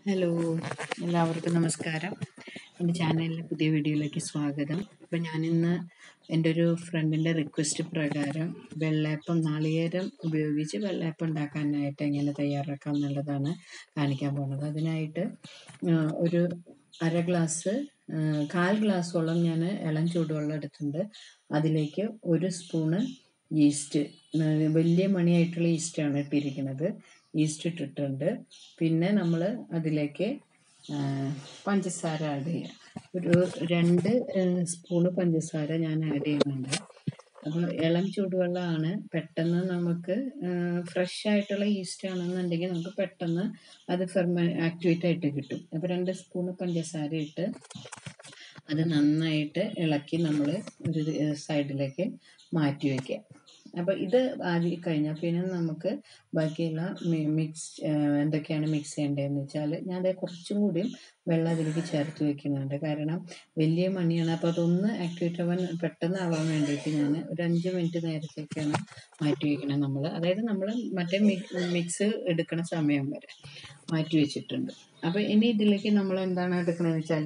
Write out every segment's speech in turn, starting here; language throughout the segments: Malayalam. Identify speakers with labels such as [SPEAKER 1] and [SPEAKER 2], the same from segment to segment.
[SPEAKER 1] ഹലോ എല്ലാവർക്കും നമസ്കാരം എൻ്റെ ചാനലിലെ പുതിയ വീഡിയോയിലേക്ക് സ്വാഗതം അപ്പം ഞാനിന്ന് എൻ്റെ ഒരു ഫ്രണ്ടിൻ്റെ റിക്വസ്റ്റ് പ്രകാരം വെള്ളയപ്പം നാളികേരം ഉപയോഗിച്ച് വെള്ളയപ്പം ഉണ്ടാക്കാനായിട്ട് എങ്ങനെ തയ്യാറാക്കാം എന്നുള്ളതാണ് കാണിക്കാൻ പോകുന്നത് അതിനായിട്ട് ആ, ഒരു അര ഗ്ലാസ് ആ, കാൽ ഗ്ലാസ്സോളം ഞാൻ ഇളം ചൂടുവെള്ളം എടുത്തിട്ടുണ്ട് അതിലേക്ക് ഒരു സ്പൂണ് ഈസ്റ്റ് ആ, വലിയ മണിയായിട്ടുള്ള ഈസ്റ്റാണ് ഇട്ടിരിക്കുന്നത് ഈസ്റ്റ് ഇട്ടിട്ടുണ്ട് പിന്നെ നമ്മൾ അതിലേക്ക് ആ, പഞ്ചസാര ആഡ് ചെയ്യുക ഒരു രണ്ട് ആ, സ്പൂണ് പഞ്ചസാര ഞാൻ ആഡ് ചെയ്യുന്നുണ്ട് അപ്പോൾ ഇളം ചൂടുവെള്ളമാണ് പെട്ടെന്ന് നമുക്ക് ഫ്രഷ് ആയിട്ടുള്ള ഈസ്റ്റ് ആണെന്നുണ്ടെങ്കിൽ നമുക്ക് പെട്ടെന്ന് അത് ഫെർമ ആക്ടിവേറ്റ് ആയിട്ട് കിട്ടും അപ്പോൾ രണ്ട് സ്പൂണ് പഞ്ചസാര ഇട്ട് അത് നന്നായിട്ട് ഇളക്കി നമ്മൾ ഒരു സൈഡിലേക്ക് മാറ്റി വയ്ക്കുക അപ്പോൾ ഇത് ആദ്യ കഴിഞ്ഞാൽ പിന്നെ നമുക്ക് ബാക്കിയുള്ള മിക്സ് എന്തൊക്കെയാണ് മിക്സ് ചെയ്യേണ്ടതെന്ന് വെച്ചാൽ ഞാൻ അത് കുറച്ചും കൂടിയും വെള്ളം അതിലേക്ക് ചേർത്ത് വെക്കുന്നുണ്ട് കാരണം വലിയ മണിയാണ് അപ്പോൾ അതൊന്ന് ആക്ടിവേറ്റ് ആവാൻ പെട്ടെന്ന് ആവാൻ വേണ്ടിയിട്ട് ഞാൻ ഒരു അഞ്ച് മിനിറ്റ് നേരത്തേക്കാണ് മാറ്റി വയ്ക്കണം നമ്മൾ അതായത് നമ്മൾ മറ്റേ മിക്സ് എടുക്കുന്ന സമയം വരെ മാറ്റി വെച്ചിട്ടുണ്ട് അപ്പോൾ ഇനി ഇതിലേക്ക് നമ്മൾ എന്താണ് എടുക്കണമെന്ന് വെച്ചാൽ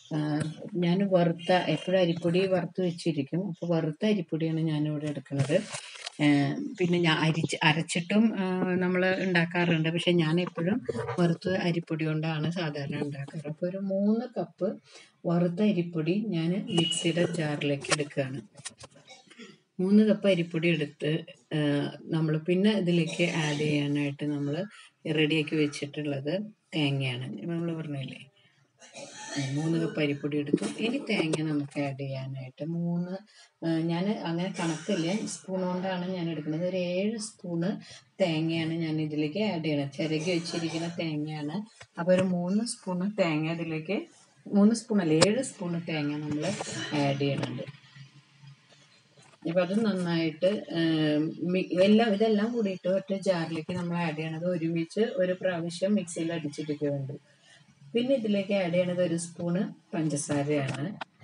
[SPEAKER 1] ഞാൻ വറുത്ത എപ്പോഴും അരിപ്പൊടി വറുത്ത് വെച്ചിരിക്കും അപ്പോൾ വറുത്ത അരിപ്പൊടിയാണ് ഞാനിവിടെ എടുക്കുന്നത് ആഹ് പിന്നെ ഞാൻ അരിച്ച് അരച്ചിട്ടും നമ്മൾ ഉണ്ടാക്കാറുണ്ട് പക്ഷെ ഞാൻ എപ്പോഴും വറുത്ത അരിപ്പൊടി കൊണ്ടാണ് സാധാരണ ഉണ്ടാക്കാറ് അപ്പോൾ ഒരു മൂന്ന് കപ്പ് വറുത്ത അരിപ്പൊടി ഞാൻ മിക്സിയുടെ ജാറിലേക്ക് എടുക്കുകയാണ് മൂന്ന് കപ്പ് അരിപ്പൊടി എടുത്ത് നമ്മൾ പിന്നെ ഇതിലേക്ക് ആഡ് ചെയ്യാനായിട്ട് നമ്മൾ റെഡിയാക്കി വെച്ചിട്ടുള്ളത് തേങ്ങയാണ് നമ്മൾ പറഞ്ഞില്ലേ മൂന്ന് കപ്പ് അരിപ്പൊടി എടുത്തു ഇനി തേങ്ങ നമുക്ക് ആഡ് ചെയ്യാനായിട്ട് മൂന്ന് ഞാൻ അങ്ങനെ കണക്കില്ല സ്പൂൺ കൊണ്ടാണ് ഞാൻ എടുക്കുന്നത് ഒരു ഏഴ് സ്പൂണ് തേങ്ങയാണ് ഞാൻ ഇതിലേക്ക് ആഡ് ചെയ്യണത് ചിരകി വെച്ചിരിക്കുന്ന തേങ്ങയാണ് അപ്പോൾ ഒരു മൂന്ന് സ്പൂണ് തേങ്ങ ഇതിലേക്ക് മൂന്ന് സ്പൂണല്ല ഏഴ് സ്പൂണ് തേങ്ങ നമ്മൾ ആഡ് ചെയ്യണുണ്ട് അപ്പോൾ അത് നന്നായിട്ട് ഏം, മി- എല്ലാം ഇതെല്ലാം കൂടിയിട്ട് ഒറ്റ ജാറിലേക്ക് നമ്മൾ ആഡ് ചെയ്യണത് ഒരുമിച്ച് ഒരു പ്രാവശ്യം മിക്സിയിൽ അടിച്ചെടുക്കുന്നുണ്ട് പിന്നെ ഇതിലേക്ക് ആഡ് ചെയ്യണത് ഒരു സ്പൂണ് പഞ്ചസാരയാണ്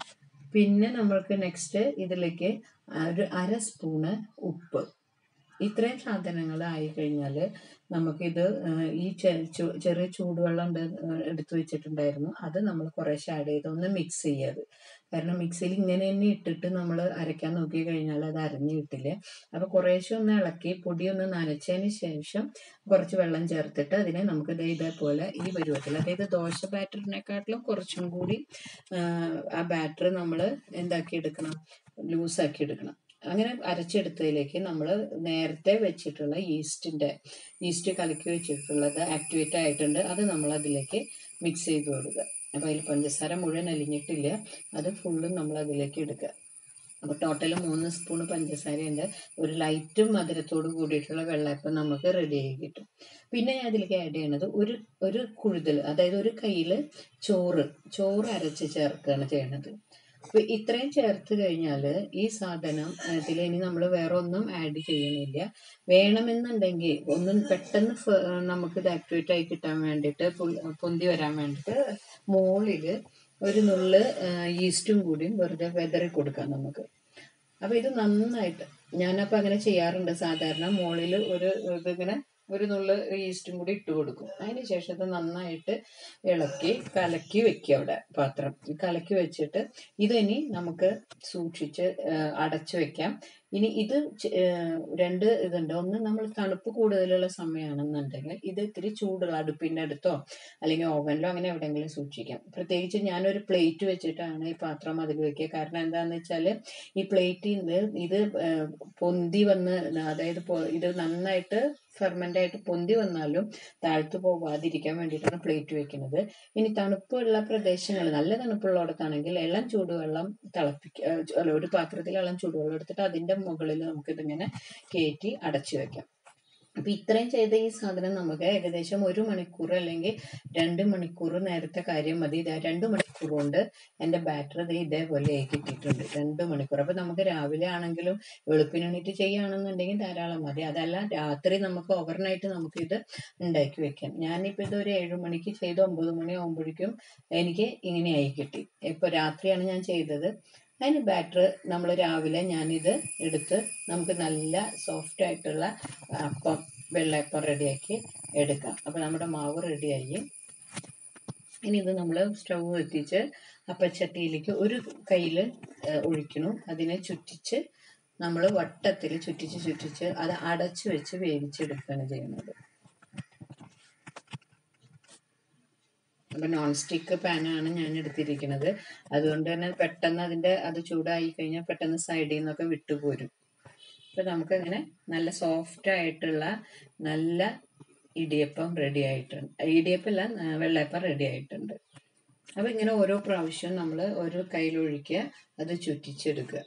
[SPEAKER 1] പിന്നെ നമ്മൾക്ക് നെക്സ്റ്റ് ഇതിലേക്ക് ഒരു അര സ്പൂണ് ഉപ്പ് ഇത്രയും സാധനങ്ങൾ ആയി കഴിഞ്ഞാൽ നമുക്കിത് ആ, ഈ ചെ- ചു- ചെറിയ ചൂടുവെള്ളം ഉണ്ട് ആ, എടുത്തു വെച്ചിട്ടുണ്ടായിരുന്നു അത് നമ്മൾ കുറേശ്ശെ ആഡ് ചെയ്ത് ഒന്ന് മിക്സ് ചെയ്യാത് കാരണം മിക്സിയിൽ ഇങ്ങനെ തന്നെ ഇട്ടിട്ട് നമ്മൾ അരയ്ക്കാൻ നോക്കി കഴിഞ്ഞാൽ അത് അരഞ്ഞു കിട്ടില്ല അപ്പോൾ കുറേശ്ശെ ഒന്ന് ഇളക്കി പൊടി ഒന്ന് നനച്ചതിന് ശേഷം കുറച്ച് വെള്ളം ചേർത്തിട്ട് അതിനെ നമുക്ക് ദേ ഇതേപോലെ ഈ പരുവത്തിൽ അതായത് ദോശ ബാറ്ററിനെക്കാട്ടിലും കുറച്ചും കൂടി ആ, ആ ബാറ്റർ നമ്മൾ എന്താക്കി എടുക്കണം ലൂസാക്കി എടുക്കണം അങ്ങനെ അരച്ചെടുത്തതിലേക്ക് നമ്മൾ നേരത്തെ വെച്ചിട്ടുള്ള ഈസ്റ്റിൻ്റെ ഈസ്റ്റ് കലക്കി വെച്ചിട്ടുള്ളത് ആക്ടിവേറ്റ് ആയിട്ടുണ്ട് അത് നമ്മൾ അതിലേക്ക് മിക്സ് ചെയ്ത് കൊടുക്കുക അപ്പോൾ അതിൽ പഞ്ചസാര മുഴുവൻ അലിഞ്ഞിട്ടില്ല അത് ഫുള്ളും നമ്മൾ അതിലേക്ക് എടുക്കുക അപ്പോൾ ടോട്ടൽ മൂന്ന് സ്പൂൺ പഞ്ചസാരയുണ്ട് ഒരു ലൈറ്റ് മധുരത്തോട് കൂടിയിട്ടുള്ള വെള്ളയപ്പം നമുക്ക് റെഡി ആയി കിട്ടും പിന്നെ ഞാൻ അതിലേക്ക് ആഡ് ചെയ്യണത് ഒരു ഒരു കുഴുതൽ അതായത് ഒരു കയ്യിൽ ചോറ് ചോറ് അരച്ച് ചേർക്കുകയാണ് ചെയ്യണത് അപ്പൊ ഇത്രയും ചേർത്ത് കഴിഞ്ഞാൽ ഈ സാധനം ഇതിൽ ഇനി നമ്മൾ വേറെ ഒന്നും ആഡ് ചെയ്യണില്ല വേണമെന്നുണ്ടെങ്കിൽ ഒന്നും പെട്ടെന്ന് ഫ- നമുക്ക് ഇത് ആക്ടിവേറ്റ് ആയി കിട്ടാൻ വേണ്ടിയിട്ട് പുൽ- പൊന്തി വരാൻ വേണ്ടിയിട്ട് മുകളിൽ ഒരു നുള്ള് ഈസ്റ്റും കൂടിയും വെറുതെ വെതറി കൊടുക്കാം നമുക്ക് അപ്പൊ ഇത് നന്നായിട്ട് ഞാനപ്പോൾ അങ്ങനെ ചെയ്യാറുണ്ട് സാധാരണ മുകളിൽ ഒരു ഇതിങ്ങനെ ഒരു നുള്ള് ഈസ്റ്റും കൂടി ഇട്ട് കൊടുക്കും അതിന് ശേഷം ഇത് നന്നായിട്ട് ഇളക്കി കലക്കി വെക്കുക അവിടെ പാത്രം കലക്കി വെച്ചിട്ട് ഇതിനി നമുക്ക് സൂക്ഷിച്ച് ആ, അടച്ചു വെക്കാം ഇനി ഇത് ചെ- ആ, രണ്ട് ഇതുണ്ട് ഒന്ന് നമ്മൾ തണുപ്പ് കൂടുതലുള്ള സമയമാണെന്നുണ്ടെങ്കിൽ ഇത് ഇത്തിരി ചൂടുള്ള അടുപ്പിൻ്റെ അടുത്തോ അല്ലെങ്കിൽ ഓവനിലോ അങ്ങനെ എവിടെയെങ്കിലും സൂക്ഷിക്കാം പ്രത്യേകിച്ച് ഞാനൊരു പ്ലേറ്റ് വെച്ചിട്ടാണ് ഈ പാത്രം അതിൽ വെക്കുക കാരണം എന്താണെന്ന് വെച്ചാൽ ഈ പ്ലേറ്റിൽ നിന്ന് ഇത് ആ, പൊന്തി വന്ന് അതായത് പൊ- ഇത് നന്നായിട്ട് ഫെർമെൻ്റ് ആയിട്ട് പൊന്തി വന്നാലും താഴ്ത്തു പോവാതിരിക്കാൻ വേണ്ടിയിട്ടാണ് പ്ലേറ്റ് വെക്കുന്നത് ഇനി തണുപ്പുള്ള പ്രദേശങ്ങൾ നല്ല തണുപ്പുള്ളിടത്താണെങ്കിൽ ഇളം ചൂടുവെള്ളം തിളപ്പിക്കുക അല്ല ഒരു പാത്രത്തിൽ ഇളം ചൂടുവെള്ളം എടുത്തിട്ട് അതിൻ്റെ മുകളിൽ നമുക്കിതിങ്ങനെ കയറ്റി അടച്ചു വെക്കാം അപ്പൊ ഇത്രയും ചെയ്ത ഈ സാധനം നമുക്ക് ഏകദേശം ഒരു മണിക്കൂർ അല്ലെങ്കിൽ രണ്ട് മണിക്കൂർ നേരത്തെ കാര്യം മതി ഇതാ രണ്ട് മണിക്കൂർ കൊണ്ട് എൻ്റെ ബാറ്ററി ഇത് ഇതേപോലെ ആയി കിട്ടിയിട്ടുണ്ട് രണ്ട് മണിക്കൂർ അപ്പൊ നമുക്ക് രാവിലെ ആണെങ്കിലും വെളുപ്പിന് എണീറ്റ് ചെയ്യുകയാണെന്നുണ്ടെങ്കിൽ ധാരാളം മതി അതല്ല രാത്രി നമുക്ക് ഓവർനൈറ്റ് നമുക്ക് ഇത് ഉണ്ടാക്കി വെക്കാം ഞാനിപ്പോൾ ഇത് ഒരു ഏഴ് മണിക്ക് ചെയ്ത് ഒമ്പത് മണി ആകുമ്പോഴേക്കും എനിക്ക് ഇങ്ങനെ ആയി കിട്ടി ഇപ്പോൾ രാത്രിയാണ് ഞാൻ ചെയ്തത് അതിന് ബാറ്റർ നമ്മൾ രാവിലെ ഞാനിത് എടുത്ത് നമുക്ക് നല്ല സോഫ്റ്റ് ആയിട്ടുള്ള അപ്പം വെള്ളയപ്പം റെഡിയാക്കി എടുക്കാം അപ്പോൾ നമ്മുടെ മാവ് റെഡിയായി ഇനി ഇത് നമ്മൾ സ്റ്റൗ എത്തിച്ച് അപ്പച്ചട്ടിയിലേക്ക് ഒരു കയ്യിൽ ഒഴിക്കണം അതിനെ ചുറ്റിച്ച് നമ്മൾ വട്ടത്തിൽ ചുറ്റിച്ച് ചുറ്റിച്ച് അത് അടച്ചു വെച്ച് വേവിച്ചെടുക്കുകയാണ് ചെയ്യുന്നത് അപ്പം നോൺ സ്റ്റിക്ക് പാനാണ് ഞാൻ എടുത്തിരിക്കുന്നത് അതുകൊണ്ട് തന്നെ പെട്ടെന്ന് അതിൻ്റെ അത് ചൂടായി കഴിഞ്ഞാൽ പെട്ടെന്ന് സൈഡിൽ നിന്നൊക്കെ വിട്ടുപോരും അപ്പം നമുക്കങ്ങനെ നല്ല സോഫ്റ്റ് ആയിട്ടുള്ള നല്ല ഇടിയപ്പം റെഡി ആയിട്ടുണ്ട് ഇടിയപ്പം അല്ല ആ, വെള്ളയപ്പം റെഡി ആയിട്ടുണ്ട് അപ്പം ഇങ്ങനെ ഓരോ പ്രാവശ്യം നമ്മൾ ഓരോ കയ്യിലൊഴിക്കുക അത് ചുറ്റിച്ചെടുക്കുക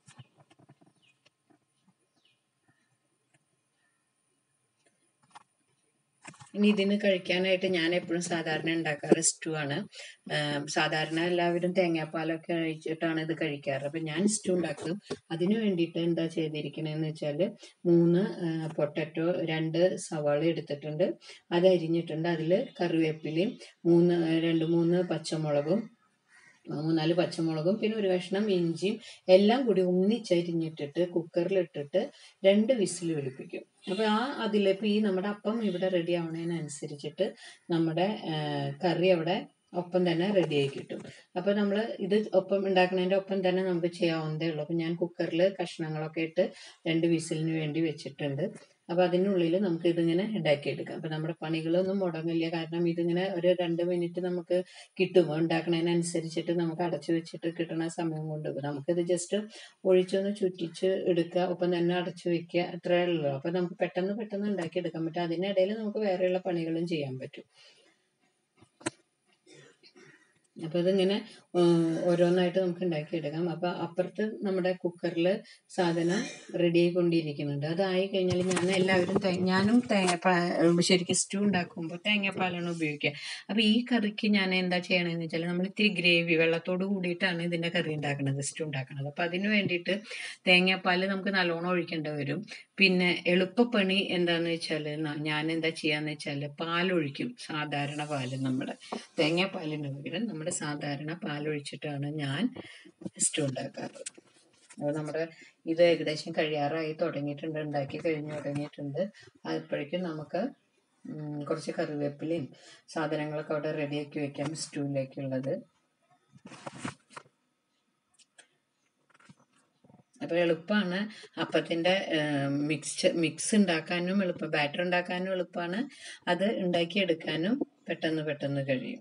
[SPEAKER 1] ഇനി ഇതിന് കഴിക്കാനായിട്ട് ഞാൻ എപ്പോഴും സാധാരണ ഉണ്ടാക്കാറ് സ്റ്റൂ ആണ് ആം, സാധാരണ എല്ലാവരും തേങ്ങാപ്പാലൊക്കെ കഴിച്ചിട്ടാണ് ഇത് കഴിക്കാറ് അപ്പം ഞാൻ സ്റ്റൂ ഉണ്ടാക്കും അതിന് വേണ്ടിയിട്ട് എന്താ ചെയ്തിരിക്കണതെന്ന് വെച്ചാൽ മൂന്ന് പൊട്ടറ്റോ രണ്ട് സവാള എടുത്തിട്ടുണ്ട് അത് അരിഞ്ഞിട്ടുണ്ട് അതിൽ കറിവേപ്പിലയും മൂന്ന് രണ്ട് മൂന്ന് പച്ചമുളകും മൂന്നാല് പച്ചമുളകും പിന്നെ ഒരു കഷ്ണം ഇഞ്ചിയും എല്ലാം കൂടി ഒന്നിച്ചരിഞ്ഞിട്ടിട്ട് കുക്കറിലിട്ടിട്ട് രണ്ട് വിസിൽ വെളുപ്പിക്കും അപ്പോൾ ആ അതിലിപ്പോൾ ഈ നമ്മുടെ അപ്പം ഇവിടെ റെഡി ആവണതിനനുസരിച്ചിട്ട് നമ്മുടെ ആ, കറി അവിടെ ഒപ്പം തന്നെ റെഡിയായി കിട്ടും അപ്പോൾ നമ്മൾ ഇത് ഒപ്പം ഉണ്ടാക്കുന്നതിൻ്റെ ഒപ്പം തന്നെ നമുക്ക് ചെയ്യാവുന്നതേ ഉള്ളൂ അപ്പോൾ ഞാൻ കുക്കറിൽ കഷ്ണങ്ങളൊക്കെ ഇട്ട് രണ്ട് വിസിലിന് വേണ്ടി വെച്ചിട്ടുണ്ട് അപ്പോൾ അതിനുള്ളിൽ നമുക്ക് ഇതിങ്ങനെ ഉണ്ടാക്കിയെടുക്കാം അപ്പോൾ നമ്മുടെ പണികളൊന്നും മുടങ്ങില്ല കാരണം ഇതിങ്ങനെ ഒരു രണ്ട് മിനിറ്റ് നമുക്ക് കിട്ടും ഉണ്ടാക്കുന്നതിനനുസരിച്ചിട്ട് നമുക്ക് അടച്ചു വെച്ചിട്ട് കിട്ടുന്ന സമയം കൊണ്ട് നമുക്കിത് ജസ്റ്റ് ഒഴിച്ചൊന്ന് ചുറ്റിച്ച് എടുക്കുക ഒപ്പം തന്നെ അടച്ചു വെക്കുക അത്രയേ ഉള്ളൂ അപ്പോൾ നമുക്ക് പെട്ടെന്ന് പെട്ടെന്ന് ഉണ്ടാക്കിയെടുക്കാൻ പറ്റും അതിനിടയിൽ നമുക്ക് വേറെയുള്ള പണികളും ചെയ്യാൻ പറ്റും അപ്പോൾ ഇതിങ്ങനെ ഉം, ഓരോന്നായിട്ട് നമുക്ക് ഉണ്ടാക്കിയെടുക്കാം അപ്പോൾ അപ്പുറത്ത് നമ്മുടെ കുക്കറിൽ സാധനം റെഡി ആയിക്കൊണ്ടിരിക്കുന്നുണ്ട് അതായി കഴിഞ്ഞാൽ ഞാൻ എല്ലാവരും തേ- ഞാനും തേങ്ങാപ്പാ ശരിക്കും സ്റ്റൂ ഉണ്ടാക്കുമ്പോൾ തേങ്ങാപ്പാലാണ് ഉപയോഗിക്കുക അപ്പോൾ ഈ കറിക്ക് ഞാൻ എന്താ ചെയ്യണമെന്ന് വെച്ചാൽ നമ്മൾ ഇത്തിരി ഗ്രേവി വെള്ളത്തോട് കൂടിയിട്ടാണ് ഇതിൻ്റെ കറി ഉണ്ടാക്കുന്നത് സ്റ്റൂ ഉണ്ടാക്കുന്നത് അപ്പോൾ അതിന് വേണ്ടിയിട്ട് തേങ്ങാപ്പാൽ നമുക്ക് നല്ലോണം ഒഴിക്കേണ്ടി വരും പിന്നെ എളുപ്പപ്പണി എന്താന്ന് വെച്ചാൽ ഞാൻ എന്താ ചെയ്യാന്ന് വെച്ചാൽ പാലൊഴിക്കും സാധാരണ പാല് നമ്മുടെ തേങ്ങാപ്പാലിന് പകരം നമ്മുടെ സാധാരണ പാലൊഴിച്ചിട്ടാണ് ഞാൻ സ്റ്റൂ ഉണ്ടാക്കാറ് അപ്പോൾ നമ്മുടെ ഇത് ഏകദേശം കഴിയാറായി തുടങ്ങിയിട്ടുണ്ട് ഉണ്ടാക്കി കഴിഞ്ഞ് തുടങ്ങിയിട്ടുണ്ട് അപ്പോഴേക്കും നമുക്ക് ഉം, കുറച്ച് കറിവേപ്പിലയും സാധനങ്ങളൊക്കെ അവിടെ റെഡിയാക്കി വെക്കാം സ്റ്റൂവിലേക്കുള്ളത് അപ്പോൾ എളുപ്പമാണ് അപ്പത്തിൻ്റെ മിക്സ് മിക്സ് ഉണ്ടാക്കാനും എളുപ്പം ബാറ്റർ ഉണ്ടാക്കാനും എളുപ്പമാണ് അത് ഉണ്ടാക്കിയെടുക്കാനും പെട്ടെന്ന് പെട്ടെന്ന് കഴിയും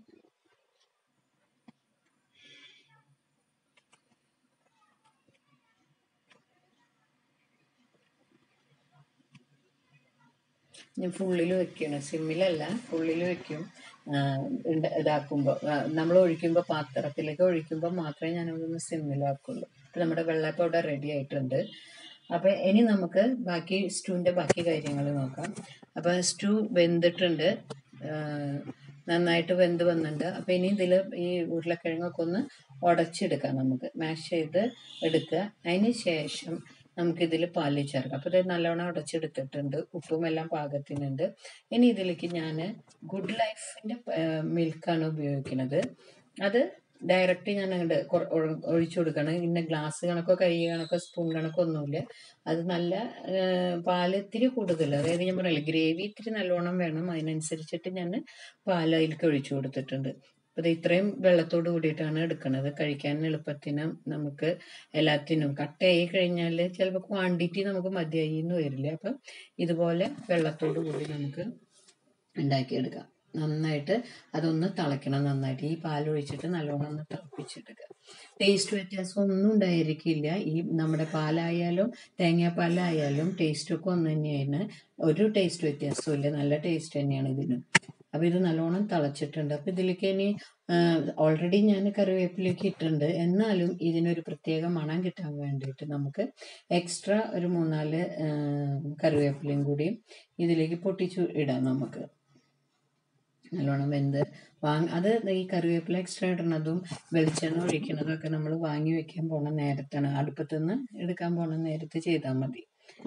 [SPEAKER 1] ഞാൻ ഫുള്ളിൽ വെക്കണം സിമ്മിലല്ല ഫുള്ളിൽ വെക്കും ആ, ഇണ്ട- ഇതാക്കുമ്പോൾ നമ്മൾ ഒഴിക്കുമ്പോൾ പാത്രത്തിലേക്ക് ഒഴിക്കുമ്പോൾ മാത്രമേ ഞാനതൊന്ന് സിമ്മിലാക്കുള്ളൂ അപ്പോൾ നമ്മുടെ വെള്ളപ്പം ഇവിടെ റെഡി ആയിട്ടുണ്ട് അപ്പോൾ ഇനി നമുക്ക് ബാക്കി സ്റ്റൂവിൻ്റെ ബാക്കി കാര്യങ്ങൾ നോക്കാം അപ്പോൾ സ്റ്റൂ വെന്തിട്ടുണ്ട് ആ, നന്നായിട്ട് വെന്ത് വന്നിട്ടുണ്ട് അപ്പോൾ ഇനി ഇതിൽ ഈ ഉരുളക്കിഴങ്ങൊക്കെ ഒന്ന് ഉടച്ചെടുക്കാം നമുക്ക് മാഷ് ചെയ്ത് എടുക്കുക അതിന് ശേഷം നമുക്കിതിൽ പാലിൽ ചേർക്കാം അപ്പോൾ ഇത് നല്ലോണം ഉടച്ചെടുത്തിട്ടുണ്ട് ഉപ്പും എല്ലാം പാകത്തിനുണ്ട് ഇനി ഇതിലേക്ക് ഞാൻ ഗുഡ് ലൈഫിൻ്റെ മിൽക്കാണ് ഉപയോഗിക്കുന്നത് അത് ഡയറക്റ്റ് ഞാൻ അങ്ങോട്ട് ഒഴിച്ചു കൊടുക്കണം ഇന്ന ഗ്ലാസ് കണക്കോ കൈ കണക്കോ സ്പൂൺ കണക്കോ ഒന്നുമില്ല അത് നല്ല ആ, പാല് ഇത്തിരി കൂടുതൽ അതായത് ഞാൻ പറഞ്ഞില്ല ഗ്രേവി ഇത്തിരി നല്ലോണം വേണം അതിനനുസരിച്ചിട്ട് ഞാൻ പാൽ അതിലേക്ക് ഒഴിച്ചു കൊടുത്തിട്ടുണ്ട് അപ്പോൾ ഇത് ഇത്രയും വെള്ളത്തോട് കൂടിയിട്ടാണ് എടുക്കുന്നത് കഴിക്കാൻ എളുപ്പത്തിന് നമുക്ക് എല്ലാത്തിനും കട്ടയായി കഴിഞ്ഞാൽ ചിലപ്പോൾ ക്വാണ്ടിറ്റി നമുക്ക് മതിയായി എന്ന് വരില്ല അപ്പം ഇതുപോലെ വെള്ളത്തോട് കൂടി നമുക്ക് ഉണ്ടാക്കിയെടുക്കാം നന്നായിട്ട് അതൊന്ന് തിളയ്ക്കണം നന്നായിട്ട് ഈ പാലൊഴിച്ചിട്ട് നല്ലോണം ഒന്ന് തിളപ്പിച്ചെടുക്കുക ടേസ്റ്റ് വ്യത്യാസം ഒന്നും ഉണ്ടായിരിക്കില്ല ഈ നമ്മുടെ പാലായാലും തേങ്ങാപ്പാലായാലും ടേസ്റ്റൊക്കെ ഒന്ന് തന്നെയാണ് ഒരു ടേസ്റ്റ് വ്യത്യാസവും ഇല്ല നല്ല ടേസ്റ്റ് തന്നെയാണ് ഇതിന് അപ്പോൾ ഇത് നല്ലോണം തിളച്ചിട്ടുണ്ട് അപ്പോൾ ഇതിലേക്ക് ഇനി ഓൾറെഡി ഞാൻ കറിവേപ്പിലേക്ക് ഇട്ടിട്ടുണ്ട് എന്നാലും ഇതിനൊരു പ്രത്യേക മണം കിട്ടാൻ വേണ്ടിയിട്ട് നമുക്ക് എക്സ്ട്രാ ഒരു മൂന്നാല് ആ, കറിവേപ്പിലയും കൂടി ഇതിലേക്ക് പൊട്ടിച്ചു ഇടാം നമുക്ക് നല്ലോണം വെന്ത് വാങ്ങ അത് ഈ കറിവേപ്പില എക്സ്ട്രാ ഇടുന്നതും വെളിച്ചെണ്ണ ഒഴിക്കുന്നതും ഒക്കെ നമ്മൾ വാങ്ങി വെക്കാൻ പോണ നേരത്താണ് അടുപ്പത്തുനിന്ന് എടുക്കാൻ പോണ നേരത്ത് ചെയ്താൽ മതി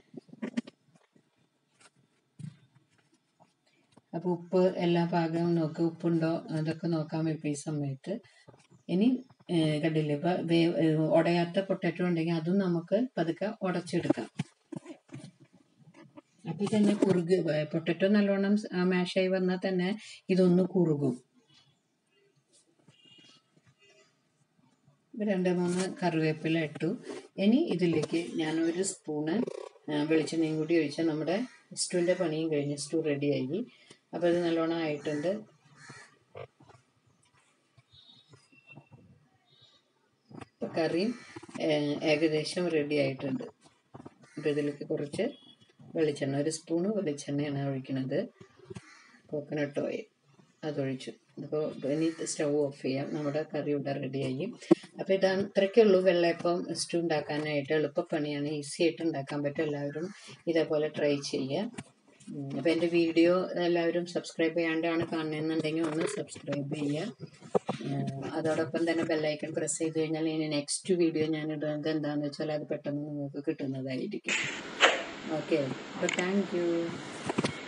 [SPEAKER 1] അപ്പോൾ ഉപ്പ് എല്ലാ പാകവും നോക്കുക ഉപ്പുണ്ടോ അതൊക്കെ നോക്കാൻ വെക്കും ഈ സമയത്ത് ഇനി ഏഹ്, കണ്ടില്ലേ ഇപ്പം വേ ഏഹ്, ഉടയാത്ത പൊട്ടറ്റോ ഉണ്ടെങ്കിൽ അതും നമുക്ക് പതുക്കെ ഉടച്ചെടുക്കാം അപ്പോൾ തന്നെ കുറുക് പൊട്ടറ്റോ നല്ലോണം മാഷായി വന്നാൽ തന്നെ ഇതൊന്ന് കുറുകും രണ്ട് മൂന്ന് കറിവേപ്പില ഇട്ടു ഇനി ഇതിലേക്ക് ഞാൻ ഒരു സ്പൂണ് ആ, വെളിച്ചെണ്ണയും കൂടി ഒഴിച്ചാൽ നമ്മുടെ സ്റ്റൂവിൻ്റെ പണിയും കഴിഞ്ഞ് സ്റ്റൂ റെഡിയായി അപ്പോൾ ഇത് നല്ലോണം ആയിട്ടുണ്ട് ഇപ്പോൾ കറിയും ഏഹ്, ഏകദേശം റെഡി ആയിട്ടുണ്ട് അപ്പോൾ ഇതിലേക്ക് കുറച്ച് വെളിച്ചെണ്ണ ഒരു സ്പൂണ് വെളിച്ചെണ്ണയാണ് ഒഴിക്കുന്നത് കോക്കനട്ട് ഓയിൽ അതൊഴിച്ചു അപ്പോൾ ഇനി സ്റ്റൗ ഓഫ് ചെയ്യാം നമ്മുടെ കറി ഇവിടെ റെഡിയായി അപ്പോൾ ഇതാണ് ഇത്രയ്ക്കേ ഉള്ളൂ വെള്ളയപ്പം സ്റ്റൂ ഉണ്ടാക്കാനായിട്ട് എളുപ്പപ്പണിയാണ് ഈസി ആയിട്ട് ഉണ്ടാക്കാൻ പറ്റും എല്ലാവരും ഇതേപോലെ ട്രൈ ചെയ്യുക അപ്പോൾ എൻ്റെ വീഡിയോ എല്ലാവരും സബ്സ്ക്രൈബ് ചെയ്യാണ്ടാണ് കാണുന്നതെന്നുണ്ടെങ്കിൽ ഒന്ന് സബ്സ്ക്രൈബ് ചെയ്യുക ഉം, അതോടൊപ്പം തന്നെ ബെല്ലൈക്കൺ പ്രസ് ചെയ്ത് കഴിഞ്ഞാൽ ഇനി നെക്സ്റ്റ് വീഡിയോ ഞാൻ ഇടുന്നത് എന്താണെന്ന് വെച്ചാൽ അത് പെട്ടെന്ന് നിങ്ങൾക്ക് കിട്ടുന്നതായിരിക്കും ഓക്കെ അപ്പോൾ താങ്ക് യു